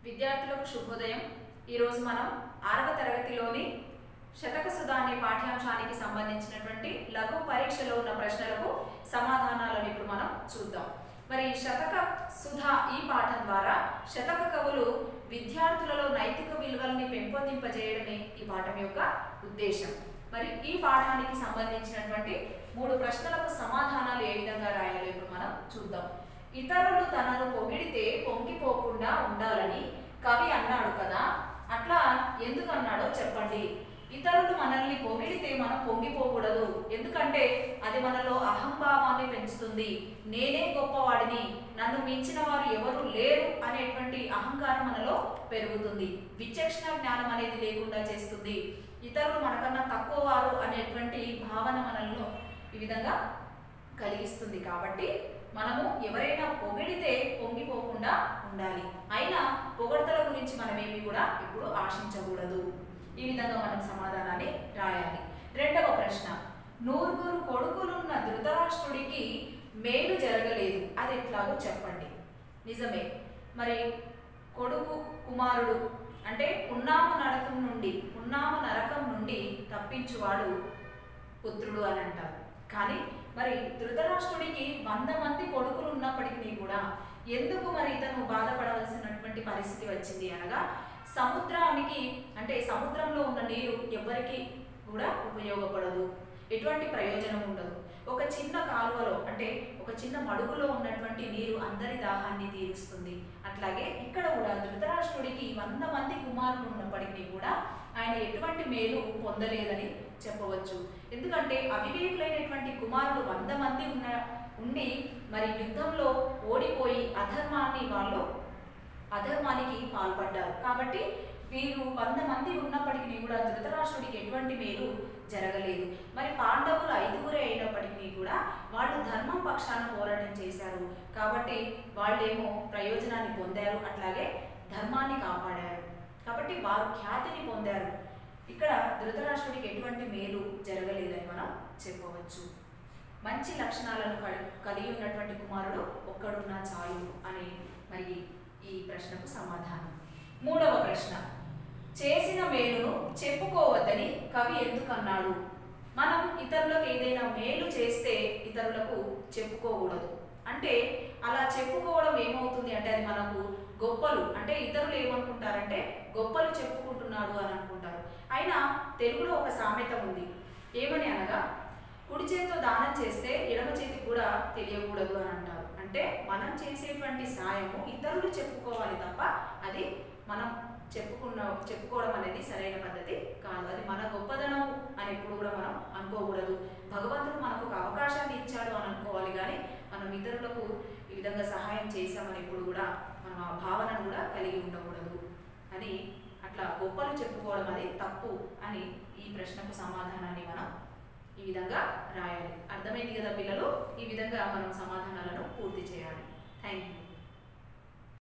విద్యార్థులకు శుభోదయం ఈరోజు మనం ఆరవ తరగతిలోని శతక సుధా అనే పాఠ్యాంశానికి సంబంధించినటువంటి లఘు పరీక్షలో ఉన్న ప్రశ్నలకు సమాధానాలను ఇప్పుడు మనం చూద్దాం మరి శతక సుధా ఈ పాఠం ద్వారా శతక కవులు విద్యార్థులలో నైతిక విలువల్ని పెంపొందింపజేయడమే ఈ పాఠం యొక్క ఉద్దేశం మరి ఈ పాఠానికి సంబంధించినటువంటి మూడు ప్రశ్నలకు సమాధానాలు ఏ విధంగా రాయాలో ఇప్పుడు మనం చూద్దాం ఇతరులు తనను పొగిడితే పొంగిపోకుండా ఉండాలని కవి అన్నాడు కదా అట్లా ఎందుకు అన్నాడో చెప్పండి ఇతరులు మనల్ని పొగిడితే మనం పొంగిపోకూడదు ఎందుకంటే అది మనలో అహంభావాన్ని పెంచుతుంది నేనే గొప్పవాడిని నన్ను మించిన వారు ఎవరు లేరు అనేటువంటి అహంకారం మనలో పెరుగుతుంది విచక్షణ జ్ఞానం అనేది లేకుండా చేస్తుంది ఇతరులు మనకన్నా తక్కువ వారు అనేటువంటి భావన మనలో ఈ విధంగా కలిగిస్తుంది కాబట్టి మనము ఎవరైనా పొగిడితే పొంగిపోకుండా ఉండాలి అయినా పొగడతల గురించి మనమేమి కూడా ఇప్పుడు ఆశించకూడదు ఈ విధంగా మనం సమాధానాన్ని రాయాలి రెండవ ప్రశ్న నూరుగురు కొడుకులున్న ధృతరాష్ట్రుడికి మేలు జరగలేదు అది ఎట్లాగో చెప్పండి నిజమే మరి కొడుకు కుమారుడు అంటే ఉన్నామ నరకం నుండి ఉన్నామ నరకం నుండి తప్పించువాడు పుత్రుడు అని అంటారు కానీ మరి ధృతరాష్ట్రుడికి వంద మంది కొడుకులు ఉన్నప్పటికీ కూడా ఎందుకు మరి ఇతను బాధపడవలసినటువంటి పరిస్థితి వచ్చింది అనగా సముద్రానికి అంటే సముద్రంలో ఉన్న నీరు ఎవరికి కూడా ఉపయోగపడదు ఎటువంటి ప్రయోజనం ఉండదు ఒక చిన్న కాలువలో అంటే ఒక చిన్న మడుగులో ఉన్నటువంటి నీరు అందరి దాహాన్ని తీరుస్తుంది అట్లాగే ఇక్కడ కూడా ధృతరాష్ట్రుడికి వంద మంది కుమారులు ఉన్నప్పటికీ కూడా ఆయన ఎటువంటి మేలు పొందలేదని చెప్పవచ్చు ఎందుకంటే అవివేకులైనటువంటి కుమారులు వంద మంది ఉన్న ఉండి మరి యుద్ధంలో ఓడిపోయి అధర్మాన్ని వాళ్ళు అధర్మానికి పాల్పడ్డారు కాబట్టి వీరు వంద మంది ఉన్నప్పటికీ కూడా ధృతరాష్ట్రుడికి ఎటువంటి మేలు జరగలేదు మరి పాండవులు ఐదుగురే అయినప్పటికీ కూడా వాళ్ళు ధర్మం పక్షాన పోరాటం చేశారు కాబట్టి వాళ్ళేమో ప్రయోజనాన్ని పొందారు అట్లాగే ధర్మాన్ని కాపాడారు కాబట్టి వారు ఖ్యాతిని పొందారు ఇక్కడ ధృతరాష్ట్రుడికి ఎటువంటి మేలు జరగలేదని మనం చెప్పవచ్చు మంచి లక్షణాలను కలి- కలిగి ఉన్నటువంటి కుమారుడు ఒక్కడున్నా చాలు అని మరి ఈ ప్రశ్నకు సమాధానం మూడవ ప్రశ్న చేసిన మేలును చెప్పుకోవద్దని కవి ఎందుకు అన్నాడు మనం ఇతరులకు ఏదైనా మేలు చేస్తే ఇతరులకు చెప్పుకోకూడదు అంటే అలా చెప్పుకోవడం ఏమవుతుంది అంటే అది మనకు గొప్పలు అంటే ఇతరులు ఏమనుకుంటారంటే గొప్పలు చెప్పుకుంటున్నాడు అని అనుకుంటారు అయినా తెలుగులో ఒక సామెత ఉంది ఏమని అనగా కుడి చేతితో దానం చేస్తే ఎడమ చేతికి కూడా తెలియకూడదు అని అంటారు అంటే మనం చేసేటువంటి సాయము ఇతరులు చెప్పుకోవాలి తప్ప అది మనం చెప్పుకున్న చెప్పుకోవడం అనేది సరైన పద్ధతి కాదు అది మన గొప్పదనం అని ఎప్పుడు కూడా మనం అనుకోకూడదు భగవంతుడు మనకు ఒక అవకాశాన్ని ఇచ్చాడు అని అనుకోవాలి కానీ మనం ఇతరులకు ఈ విధంగా సహాయం చేశామని ఎప్పుడు కూడా మనం ఆ భావనను కూడా కలిగి ఉండకూడదు అని అట్లా గొప్పలు చెప్పుకోవడం అది తప్పు అని ఈ ప్రశ్నకు సమాధానాన్ని మనం ఈ విధంగా రాయాలి అర్థమైంది కదా పిల్లలు ఈ విధంగా మనం సమాధానాలను పూర్తి చేయాలి థ్యాంక్ యూ